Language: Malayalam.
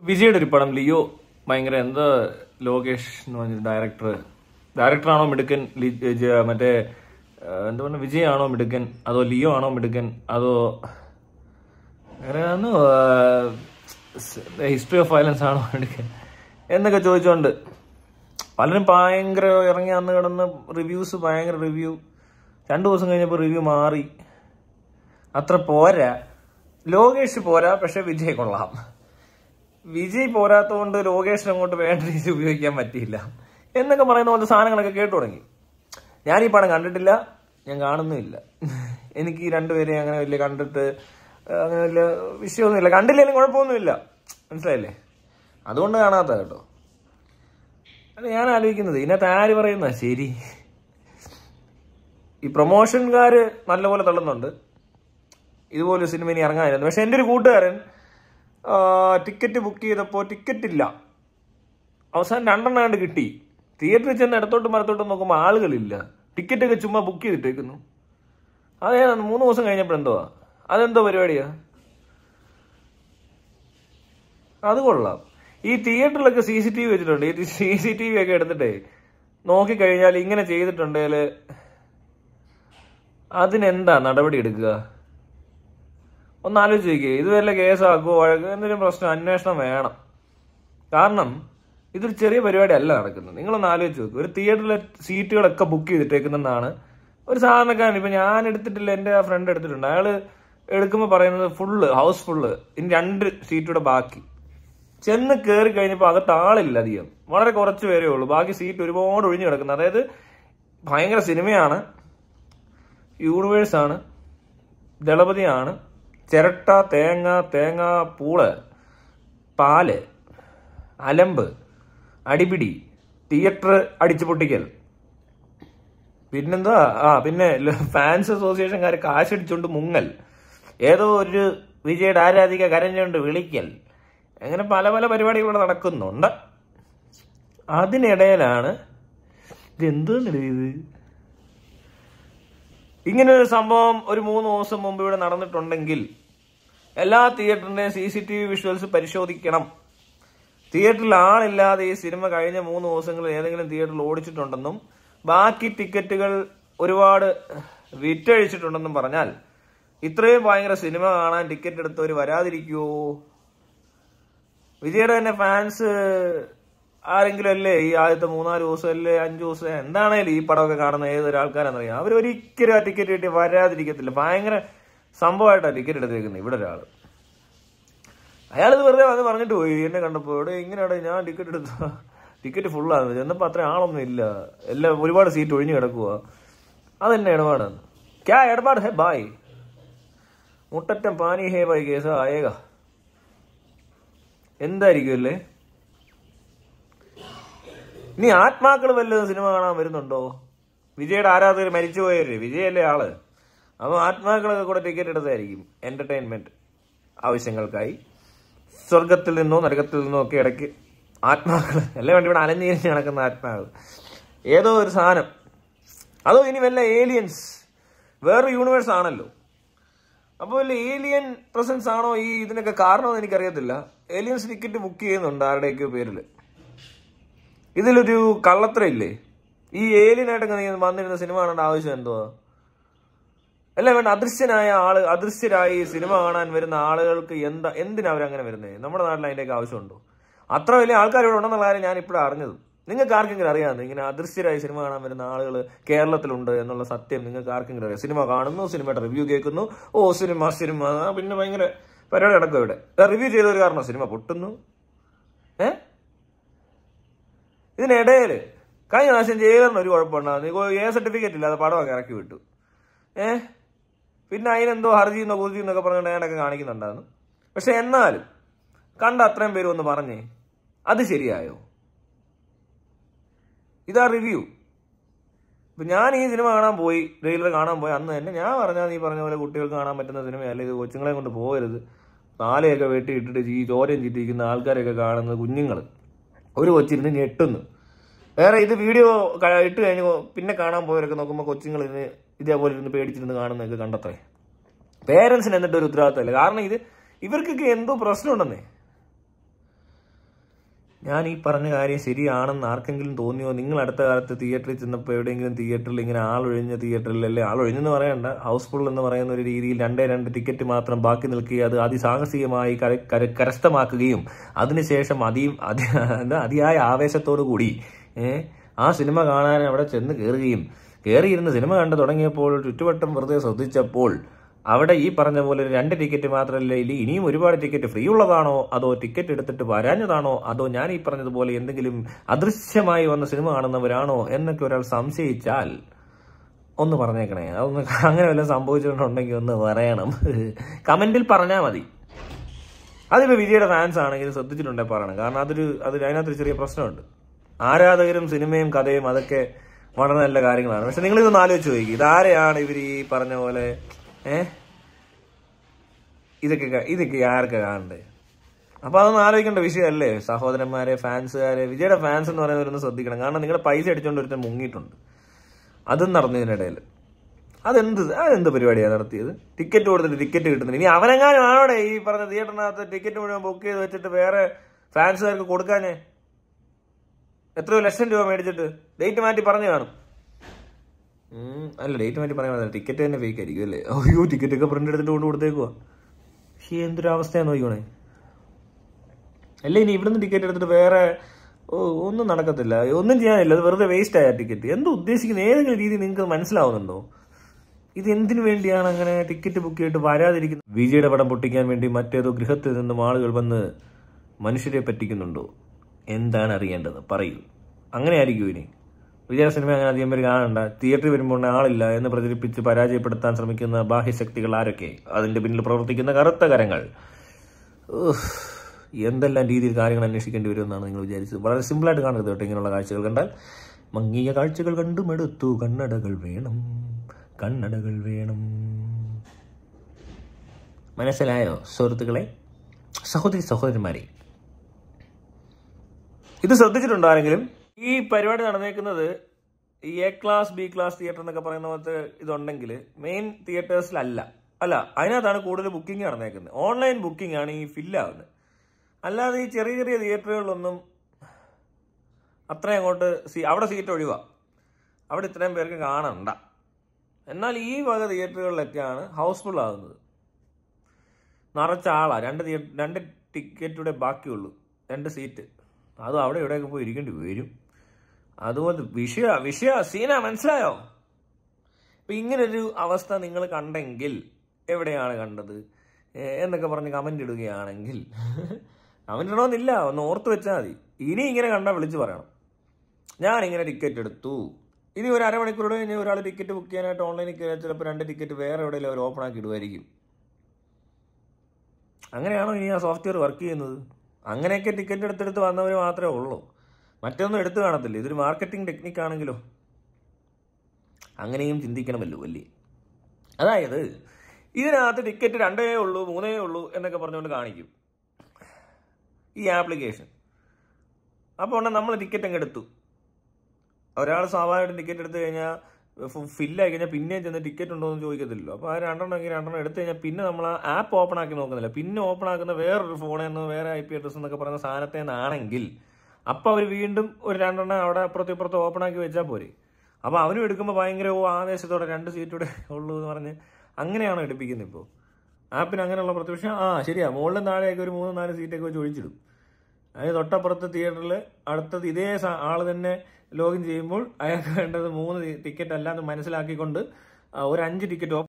വിജയുടെ ഒരു പടം ലിയോ ഭയങ്കര എന്താ ലോകേഷ് എന്ന് പറഞ്ഞ ഡയറക്ടർ ഡയറക്ടറാണോ മിടുക്കൻ ലി- ജ- മറ്റേ ആ, എന്താ പറയുക വിജയ് ആണോ മിടുക്കൻ അതോ ലിയോ ആണോ മിടുക്കൻ അതോ അങ്ങനെയാണോ ഹിസ്റ്ററി ഓഫ് വയലൻസ് ആണോ മിടുക്കൻ എന്നൊക്കെ ചോദിച്ചോണ്ട് പലരും ഭയങ്കര ഇറങ്ങി അന്ന് കിടന്ന് റിവ്യൂസ് ഭയങ്കര റിവ്യൂ രണ്ടു ദിവസം കഴിഞ്ഞപ്പോൾ റിവ്യൂ മാറി അത്ര പോരാ ലോകേഷ് പോരാ പക്ഷെ വിജയ് കൊള്ളാം വിജയ് പോരാത്തതുകൊണ്ട് ലോകേഷിന് അങ്ങോട്ട് വേണ്ട രീതിയിൽ ഉപയോഗിക്കാൻ പറ്റിയില്ല എന്നൊക്കെ പറയുന്ന പോലത്തെ സാധനങ്ങളൊക്കെ കേട്ടു തുടങ്ങി ഞാൻ ഈ പടം കണ്ടിട്ടില്ല ഞാൻ കാണുന്നുമില്ല എനിക്ക് ഈ രണ്ടുപേരെയും അങ്ങനെ വലിയ കണ്ടിട്ട് ആ, അങ്ങനെ വലിയ വിഷയമൊന്നുമില്ല കണ്ടില്ലെങ്കിലും കുഴപ്പമൊന്നുമില്ല മനസ്സിലായില്ലേ അതുകൊണ്ട് കാണാത്ത കേട്ടോ അല്ല ഞാൻ ആലോചിക്കുന്നത് ഇതിനകത്ത് ആര് പറയുന്ന ശരി ഈ പ്രൊമോഷൻകാര് നല്ലപോലെ തള്ളുന്നുണ്ട് ഇതുപോലെ സിനിമ ഇനി ഇറങ്ങാനിരുന്നു പക്ഷെ എൻ്റെ ഒരു കൂട്ടുകാരൻ ആ, ടിക്കറ്റ് ബുക്ക് ചെയ്തപ്പോൾ ടിക്കറ്റ് ഇല്ല അവസാനം രണ്ടെണ്ണം കണ്ട് കിട്ടി തിയേറ്ററിൽ ചെന്ന് ഇടത്തോട്ടും മരത്തോട്ടും നോക്കുമ്പോൾ ആളുകളില്ല ടിക്കറ്റ് ഒക്കെ ചുമ്മാ ബുക്ക് ചെയ്തിട്ടേക്കുന്നു അതേതാണ് മൂന്ന് ദിവസം കഴിഞ്ഞപ്പോൾ എന്തുവാ അതെന്തോ പരിപാടിയാ അത് കൊള്ളാം ഈ തിയേറ്ററിലൊക്കെ സി സി ടി വി വെച്ചിട്ടുണ്ട് ഈ സി സി ടി വി ഒക്കെ എടുത്തിട്ടേ നോക്കിക്കഴിഞ്ഞാൽ ഇങ്ങനെ ചെയ്തിട്ടുണ്ടെങ്കിൽ അതിനെന്താ നടപടി എടുക്കുക ഒന്ന് ആലോചിച്ച് നോക്കിയേ ഇത് വല്ല കേസാക്കുമോ വഴക്ക് എന്തെങ്കിലും പ്രശ്നം അന്വേഷണം വേണം കാരണം ഇതൊരു ചെറിയ പരിപാടി അല്ല നടക്കുന്നത് നിങ്ങളൊന്ന് ആലോചിച്ച് നോക്ക് ഒരു തിയേറ്ററിലെ സീറ്റുകളൊക്കെ ബുക്ക് ചെയ്തിട്ടേക്കുന്നെന്നാണ് ഒരു സാധാരണക്കാരൻ ഇപ്പൊ ഞാൻ എടുത്തിട്ടില്ല എന്റെ ആ ഫ്രണ്ട് എടുത്തിട്ടുണ്ട് അയാള് എടുക്കുമ്പോൾ പറയുന്നത് ഫുള്ള് ഹൗസ് ഫുള്ള് ഇനി രണ്ട് സീറ്റൂടെ ബാക്കി ചെന്ന് കയറി കഴിഞ്ഞപ്പോൾ അകത്ത് ആളില്ല അധികം വളരെ കുറച്ച് പേരേ ഉള്ളൂ ബാക്കി സീറ്റ് ഒരുപാട് ഒഴിഞ്ഞു കിടക്കുന്നത് അതായത് ഭയങ്കര സിനിമയാണ് യൂണിവേഴ്സ് ആണ് ദളപതിയാണ് ചിരട്ട തേങ്ങ തേങ്ങ പൂള് പാല് അലമ്പ് അടിപിടി തിയേറ്റർ അടിച്ചു പൊട്ടിക്കൽ പിന്നെന്താ ആ പിന്നെ ഫാൻസ് അസോസിയേഷൻകാർ കാശടിച്ചുകൊണ്ട് മുങ്ങൽ ഏതോ ഒരു വിജയുടെ ആരാധിക കരഞ്ഞുകൊണ്ട് വിളിക്കൽ അങ്ങനെ പല പല പരിപാടികൾ നടക്കുന്നുണ്ട് അതിനിടയിലാണ് ഇത് എന്തോന്നില്ല ഇത് ഇങ്ങനെ ഒരു സംഭവം ഒരു മൂന്ന് ദിവസം മുമ്പ് ഇവിടെ നടന്നിട്ടുണ്ടെങ്കിൽ എല്ലാ തിയേറ്ററിന്റെയും C C T V visuals പരിശോധിക്കണം തിയേറ്ററിൽ ആളില്ലാതെ ഈ സിനിമ കഴിഞ്ഞ മൂന്ന് ദിവസങ്ങളിൽ ഏതെങ്കിലും തിയേറ്ററിൽ ഓടിച്ചിട്ടുണ്ടെന്നും ബാക്കി ടിക്കറ്റുകൾ ഒരുപാട് വിറ്റഴിച്ചിട്ടുണ്ടെന്നും പറഞ്ഞാൽ ഇത്രയും ഭയങ്കര സിനിമ കാണാൻ ടിക്കറ്റ് എടുത്തവർ വരാതിരിക്കുവോ വിജയുടെ തന്നെ ഫാൻസ് ആരെങ്കിലും അല്ലേ ഈ ആദ്യത്തെ മൂന്നാല് ദിവസം അല്ലേ അഞ്ചു ദിവസം എന്താണേലും ഈ പടമൊക്കെ കാണുന്ന ഏതൊരാൾക്കാരാണെന്നറിയാം അവർ ഒരിക്കലും ആ ടിക്കറ്റ് കിട്ടി വരാതിരിക്കത്തില്ല ഭയങ്കര സംഭവമായിട്ടാണ് ടിക്കറ്റ് എടുത്തേക്കുന്നത് ഇവിടെ ഒരാൾ അയാളിത് വെറുതെ വന്ന് പറഞ്ഞിട്ട് പോയി എന്നെ കണ്ടപ്പോൾ ഇവിടെ ഇങ്ങനെയാണ് ഞാൻ ടിക്കറ്റ് എടുത്ത ടിക്കറ്റ് ഫുള്ളാണ് ചെന്നപ്പോൾ അത്ര ആളൊന്നും ഇല്ല എല്ലാം ഒരുപാട് സീറ്റ് ഒഴിഞ്ഞു കിടക്കുക അതെന്നെ ഇടപാടാണ് ക്യാ ഇടപാട് ഹേ ബായ് മുട്ടറ്റം പാനി ഹേ ബായ് കേസ ആയേക എന്തായിരിക്കും അല്ലേ ഇനി ആത്മാക്കൾ വല്ലതും സിനിമ കാണാൻ വരുന്നുണ്ടോ വിജയുടെ ആരാധകർ മരിച്ചുപോയവര് വിജയല്ലേ ആള് അപ്പോൾ ആത്മാക്കളൊക്കെ കൂടെ ടിക്കറ്റ് എടുത്തായിരിക്കും എന്റർടൈൻമെന്റ് ആവശ്യങ്ങൾക്കായി സ്വർഗത്തിൽ നിന്നോ നരകത്തിൽ നിന്നോ ഒക്കെ ഇടയ്ക്ക് ആത്മാക്കൾ എല്ലാം വേണ്ടി ഇവിടെ അലഞ്ഞിരിഞ്ഞ് നടക്കുന്ന ആത്മാക്കൾ ഏതോ ഒരു സാധനം അതോ ഇനി വല്ല ഏലിയൻസ് വേറൊരു യൂണിവേഴ്സ് ആണല്ലോ അപ്പോൾ വല്ല ഏലിയൻ പ്രസൻസ് ആണോ ഈ ഇതിനൊക്കെ കാരണമെന്ന് എനിക്കറിയത്തില്ല ഏലിയൻസ് ടിക്കറ്റ് ബുക്ക് ചെയ്യുന്നുണ്ട് ആരുടെയൊക്കെയോ പേരിൽ ഇതിലൊരു കള്ളത്തരം ഇല്ലേ ഈ ഏലിയനായിട്ടൊക്കെ നീ വന്നിരുന്ന സിനിമ കാണേണ്ട ആവശ്യം എന്തുവാ അല്ല വേണ്ട അദൃശ്യനായ ആള് അദൃശ്യരായി സിനിമ കാണാൻ വരുന്ന ആളുകൾക്ക് എന്താ എന്തിനാ അവരങ്ങനെ വരുന്നത് നമ്മുടെ നാട്ടിൽ അതിൻ്റെയൊക്കെ ആവശ്യമുണ്ടോ അത്ര വലിയ ആൾക്കാർ ഇവിടെ ഉണ്ടെന്നുള്ള കാര്യം ഞാൻ ഇപ്പോഴും അറിഞ്ഞത് നിങ്ങൾക്ക് ആർക്കെങ്കിലും അറിയാമെന്ന് ഇങ്ങനെ അദൃശ്യരായി സിനിമ കാണാൻ വരുന്ന ആളുകൾ കേരളത്തിലുണ്ട് എന്നുള്ള സത്യം നിങ്ങൾക്ക് ആർക്കെങ്കിലും അറിയാം സിനിമ കാണുന്നു സിനിമയുടെ റിവ്യൂ കേൾക്കുന്നു ഓ സിനിമ സിനിമ ആ, പിന്നെ ഭയങ്കര പരിപാടി നടക്കും ഇവിടെ റിവ്യൂ ചെയ്ത ഒരു കാരണം സിനിമ പൊട്ടുന്നു ഏ ഇതിനിടയിൽ കഴിഞ്ഞ പ്രാവശ്യം ജയിലറിന് ഒരു കുഴപ്പമുണ്ടാകുന്നു എ സർട്ടിഫിക്കറ്റ് ഇല്ലാതെ പടമൊക്കെ ഇറക്കി വിട്ടു ഏ പിന്നെ അതിനെന്തോ ഹർജി എന്നോ കുർജി എന്നൊക്കെ പറഞ്ഞിട്ട് ഞാനൊക്കെ കാണിക്കുന്നുണ്ടായിരുന്നു പക്ഷെ എന്നാലും കണ്ട അത്രയും പേരും ഒന്ന് പറഞ്ഞേ അത് ശരിയായോ ഇതാ റിവ്യൂ ഇപ്പൊ ഞാൻ ഈ സിനിമ കാണാൻ പോയി ട്രെയിലർ കാണാൻ പോയി അന്ന് തന്നെ ഞാൻ പറഞ്ഞാൽ നീ പറഞ്ഞ പോലെ കുട്ടികൾക്ക് കാണാൻ പറ്റുന്ന സിനിമയല്ല ഇത് കൊച്ചുങ്ങളെ കൊണ്ട് പോകരുത് താലയൊക്കെ വെട്ടി ഇട്ടിട്ട് ഈ ചോരയും ചീറ്റിരിക്കുന്ന ആൾക്കാരൊക്കെ കാണുന്നത് കുഞ്ഞുങ്ങൾ ഒരു കൊച്ചിരുന്ന് ഞെട്ടുന്നു വേറെ ഇത് വീഡിയോ ക- ഇട്ട് കഴിഞ്ഞ് പിന്നെ കാണാൻ പോയവരൊക്കെ നോക്കുമ്പോൾ കൊച്ചുങ്ങൾ ഇതിന് ഇതേപോലെ ഇരുന്ന് പേടിച്ചിരുന്ന് കാണുന്നതൊക്കെ കണ്ടത്രേ പേരൻസിന് എന്നിട്ട് ഒരു ഉത്തരവാദിത്തമില്ല കാരണം ഇത് ഇവർക്കൊക്കെ എന്തോ പ്രശ്നമുണ്ടെന്നേ ഞാൻ ഈ പറഞ്ഞ കാര്യം ശരിയാണെന്ന് ആർക്കെങ്കിലും തോന്നിയോ നിങ്ങൾ അടുത്ത കാലത്ത് തിയേറ്ററിൽ ചെന്നപ്പോൾ എവിടെയെങ്കിലും തിയേറ്ററിൽ ഇങ്ങനെ ആളൊഴിഞ്ഞ തിയേറ്ററിൽ അല്ലെ ആളൊഴിഞ്ഞെന്ന് പറയണ്ട ഹൗസ്ഫുൾ എന്ന് പറയുന്ന ഒരു രീതിയിൽ രണ്ടേ രണ്ട് ടിക്കറ്റ് മാത്രം ബാക്കി നിൽക്കുകയും അത് അതിസാഹസികമായി കര കര കരസ്ഥമാക്കുകയും അതിനുശേഷം അതി അതി എന്താ അതിയായ ആവേശത്തോടു കൂടി ഏഹ് ആ സിനിമ കാണാൻ അവിടെ ചെന്ന് കയറുകയും കയറിയിരുന്ന് സിനിമ കണ്ടു തുടങ്ങിയപ്പോൾ ചുറ്റുവട്ടം വെറുതെ ശ്രദ്ധിച്ചപ്പോൾ അവിടെ ഈ പറഞ്ഞ പോലെ ഒരു രണ്ട് ടിക്കറ്റ് മാത്രമല്ല ഇല്ല ഇനിയും ഒരുപാട് ടിക്കറ്റ് ഫ്രീ ഉള്ളതാണോ അതോ ടിക്കറ്റ് എടുത്തിട്ട് വരാഞ്ഞതാണോ അതോ ഞാൻ ഈ പറഞ്ഞതുപോലെ എന്തെങ്കിലും അദൃശ്യമായി വന്ന സിനിമ കാണുന്നവരാണോ എന്നൊക്കെ ഒരാൾ സംശയിച്ചാൽ ഒന്ന് പറഞ്ഞേക്കണേ അതൊന്ന് അങ്ങനെ വല്ലതും സംഭവിച്ചിട്ടുണ്ടെങ്കിൽ ഒന്ന് പറയണം കമന്റിൽ പറഞ്ഞാൽ മതി അതിപ്പോ വിജയുടെ ഫാൻസ് ആണെങ്കിൽ ശ്രദ്ധിച്ചിട്ടുണ്ടെങ്കിൽ പറയണം കാരണം അതൊരു അത് അതിനകത്തൊരു ചെറിയ പ്രശ്നമുണ്ട് ആരാധകരും സിനിമയും കഥയും അതൊക്കെ വളരെ നല്ല കാര്യങ്ങളാണ് പക്ഷെ നിങ്ങൾ ഇതൊന്ന് ആലോചിച്ച് നോക്കി ഇതാരെയാണ് ഇവർ ഈ പറഞ്ഞ പോലെ ഏ ഇതൊക്കെ ക- ഇതൊക്കെ ആർക്കാ കാണണ്ടേ അപ്പൊ അതൊന്നും ആലോചിക്കേണ്ട വിഷയമല്ലേ സഹോദരന്മാരെ ഫാൻസുകാരെ വിജയുടെ ഫാൻസ് എന്ന് പറയുന്നവരൊന്ന് ശ്രദ്ധിക്കണം കാരണം നിങ്ങളുടെ പൈസ അടിച്ചുകൊണ്ട് ഒരുത്തൻ മുങ്ങിയിട്ടുണ്ട് അതും നടന്നതിനിടയിൽ അതെന്ത് അതെന്ത് പരിപാടിയാണ് നടത്തിയത് ടിക്കറ്റ് കൊടുത്തിട്ട് ടിക്കറ്റ് കിട്ടുന്നില്ല ഇനി അവനെങ്ങാനും ആണോടെ ഈ പറഞ്ഞ തിയേറ്ററിനകത്ത് ടിക്കറ്റ് മുഴുവൻ ബുക്ക് ചെയ്ത് വെച്ചിട്ട് വേറെ ഫാൻസുകാർക്ക് കൊടുക്കാനേ എത്രയോ ലക്ഷം രൂപ മേടിച്ചിട്ട് ഡേറ്റ് മാറ്റി പറഞ്ഞു കാണും ഉം, അല്ല ഡേറ്റ് മാറ്റി പറയാൻ ടിക്കറ്റ് തന്നെ ഫേക്ക് ആയിരിക്കും അല്ലേ അയ്യോ ടിക്കറ്റ് ഒക്കെ പ്രിന്റ് എടുത്തിട്ട് കൊണ്ട് കൊടുത്തേക്കുവാ പക്ഷേ എന്തൊരു അവസ്ഥയാണ് നോക്കിക്കോണേ അല്ല ഇനി ഇവിടുന്ന് ടിക്കറ്റ് എടുത്തിട്ട് വേറെ ഓ ഒന്നും നടക്കത്തില്ല ഒന്നും ചെയ്യാനില്ല അത് വെറുതെ വേസ്റ്റ് ആയ ടിക്കറ്റ് എന്ത് ഉദ്ദേശിക്കുന്ന ഏതെങ്കിലും രീതി നിങ്ങൾക്ക് മനസ്സിലാവുന്നുണ്ടോ ഇത് എന്തിനു വേണ്ടിയാണ് അങ്ങനെ ടിക്കറ്റ് ബുക്ക് ചെയ്തിട്ട് വരാതിരിക്കുന്നത് വിജയുടെ പടം പൊട്ടിക്കാൻ വേണ്ടി മറ്റേതോ ഗൃഹത്തിൽ നിന്നും ആളുകൾ വന്ന് മനുഷ്യരെ പറ്റിക്കുന്നുണ്ടോ എന്താണ് അറിയേണ്ടത് പറയൂ അങ്ങനെ ആയിരിക്കും ഇനി വിജയ സിനിമ അങ്ങനെ അധികം പേര് കാണണ്ട തിയേറ്ററിൽ വരുമ്പോൾ ആളില്ല എന്ന് പ്രചരിപ്പിച്ച് പരാജയപ്പെടുത്താൻ ശ്രമിക്കുന്ന ബാഹ്യശക്തികൾ ആരൊക്കെ അതിന്റെ പിന്നിൽ പ്രവർത്തിക്കുന്ന കറുത്ത കരങ്ങൾ ഉഫ്. എന്തെല്ലാം രീതിയിൽ കാര്യങ്ങൾ അന്വേഷിക്കേണ്ടി വരുമെന്നാണ് നിങ്ങൾ വിചാരിച്ചത് വളരെ സിമ്പിളായിട്ട് കാണരുത് കേട്ടോ ഇങ്ങനെയുള്ള കാഴ്ചകൾ കണ്ടാൽ മങ്ങിയ കാഴ്ചകൾ കണ്ടുമെടുത്തു കണ്ണടകൾ വേണം കണ്ണടകൾ വേണം മനസ്സിലായോ സുഹൃത്തുക്കളെ സഹോദരി സഹോദരന്മാരെ ഇത് ശ്രദ്ധിച്ചിട്ടുണ്ടോ ആരെങ്കിലും ഈ പരിപാടി നടന്നേക്കുന്നത് ഈ A class B class theatre എന്നൊക്കെ പറയുന്ന പോലത്തെ ഇതുണ്ടെങ്കിൽ മെയിൻ തിയേറ്റേഴ്സിലല്ല അല്ല അതിനകത്താണ് കൂടുതൽ ബുക്കിംഗ് നടന്നേക്കുന്നത് ഓൺലൈൻ ബുക്കിംഗ് ആണ് ഈ ഫില്ലാവുന്നത് അല്ലാതെ ഈ ചെറിയ ചെറിയ തിയേറ്ററുകളിലൊന്നും അത്രയും അങ്ങോട്ട് സീ- അവിടെ സീറ്റ് ഒഴിവാ അവിടെ ഇത്രയും പേർക്ക് കാണണ്ട എന്നാൽ ഈ വക തിയേറ്ററുകളിലൊക്കെയാണ് ഹൗസ്ഫുൾ ആകുന്നത് നിറച്ച ആളാ രണ്ട് തിയേ- രണ്ട് ടിക്കറ്റൂടെ ബാക്കിയുള്ളൂ രണ്ട് സീറ്റ് അതും അവിടെ ഇവിടെയൊക്കെ പോയി ഇരിക്കേണ്ടി വരും അതുപോലെ വിഷയ വിഷയ സീന മനസ്സിലായോ അപ്പൊ ഇങ്ങനൊരു അവസ്ഥ നിങ്ങൾ കണ്ടെങ്കിൽ എവിടെയാണ് കണ്ടത് ഏ, എന്നൊക്കെ പറഞ്ഞ് കമന്റ് ഇടുകയാണെങ്കിൽ കമന്റ് ഇടണമെന്നില്ല ഒന്ന് ഓർത്ത് വെച്ചാൽ മതി ഇനി ഇങ്ങനെ കണ്ടാൽ വിളിച്ച് പറയണം ഞാൻ ഇങ്ങനെ ടിക്കറ്റ് എടുത്തു ഇനി ഒരു അരമണിക്കൂറോടെ ഇനി ഒരാൾ ടിക്കറ്റ് ബുക്ക് ചെയ്യാനായിട്ട് ഓൺലൈനിൽ കയറിയാൽ ചിലപ്പോൾ രണ്ട് ടിക്കറ്റ് വേറെ എവിടെയെങ്കിലും അവർ ഓപ്പൺ ആക്കി ഇടുമായിരിക്കും അങ്ങനെയാണോ ഇനി ആ സോഫ്റ്റ്വെയർ വർക്ക് ചെയ്യുന്നത് അങ്ങനെയൊക്കെ ടിക്കറ്റ് എടുത്തെടുത്ത് വന്നവർ മാത്രമേ ഉള്ളൂ മറ്റൊന്നും എടുത്തു കാണത്തില്ല ഇതൊരു മാർക്കറ്റിംഗ് ടെക്നിക്ക് ആണെങ്കിലോ അങ്ങനെയും ചിന്തിക്കണമല്ലോ അല്ലേ അതായത് ഇതിനകത്ത് ടിക്കറ്റ് രണ്ടേ ഉള്ളൂ മൂന്നേ ഉള്ളൂ എന്നൊക്കെ പറഞ്ഞുകൊണ്ട് കാണിക്കും ഈ ആപ്ലിക്കേഷൻ അപ്പോൾ ഉടനെ നമ്മൾ ടിക്കറ്റ് അങ്ങ് എടുത്തു ഒരാൾ സ്വാഭാവികമായിട്ടും ടിക്കറ്റ് എടുത്തു കഴിഞ്ഞാൽ ഫില്ലായി കഴിഞ്ഞാൽ പിന്നെയും ചെന്ന് ടിക്കറ്റ് ഉണ്ടോ എന്ന് ചോദിക്കത്തില്ലല്ലോ അപ്പോൾ ആ രണ്ടെണ്ണം എങ്കിൽ രണ്ടെണ്ണം എടുത്തു കഴിഞ്ഞാൽ പിന്നെ നമ്മൾ ആ ആപ്പ് ഓപ്പൺ ആക്കി നോക്കുന്നില്ല പിന്നെ ഓപ്പൺ ആക്കുന്ന വേറൊരു ഫോണിൽ നിന്ന് വേറെ ഐ പി അഡ്രസ് എന്നൊക്കെ പറയുന്ന സാധനത്തെ നിന്നാണെങ്കിൽ അപ്പോൾ അവർ വീണ്ടും ഒരു രണ്ടെണ്ണം അവിടെ അപ്പുറത്തും ഇപ്പുറത്തും ഓപ്പൺ ആക്കി വെച്ചാൽ പോരെ അപ്പോൾ അവനും എടുക്കുമ്പോൾ ഭയങ്കര ഓ ആവേശത്തോടെ രണ്ട് സീറ്റൂടെ ഉള്ളൂ എന്ന് പറഞ്ഞ് അങ്ങനെയാണോ എടുപ്പിക്കുന്നത് ഇപ്പോൾ ആപ്പിന് അങ്ങനെയുള്ള പ്രത്യക്ഷം ആ ശരിയാ മുകളിലും താഴെയൊക്കെ ഒരു മൂന്ന് നാല് സീറ്റൊക്കെ വെച്ച് ഒഴിച്ചിടും അതിന് തൊട്ടപ്പുറത്തെ തിയേറ്ററിൽ അടുത്തത് ഇതേ സ- ആള് തന്നെ ലോഗിൻ ചെയ്യുമ്പോൾ അയാൾക്ക് വേണ്ടത് മൂന്ന് ടിക്കറ്റ് അല്ല എന്ന് മനസ്സിലാക്കിക്കൊണ്ട് ആ, ഒരു അഞ്ച് ടിക്കറ്റ്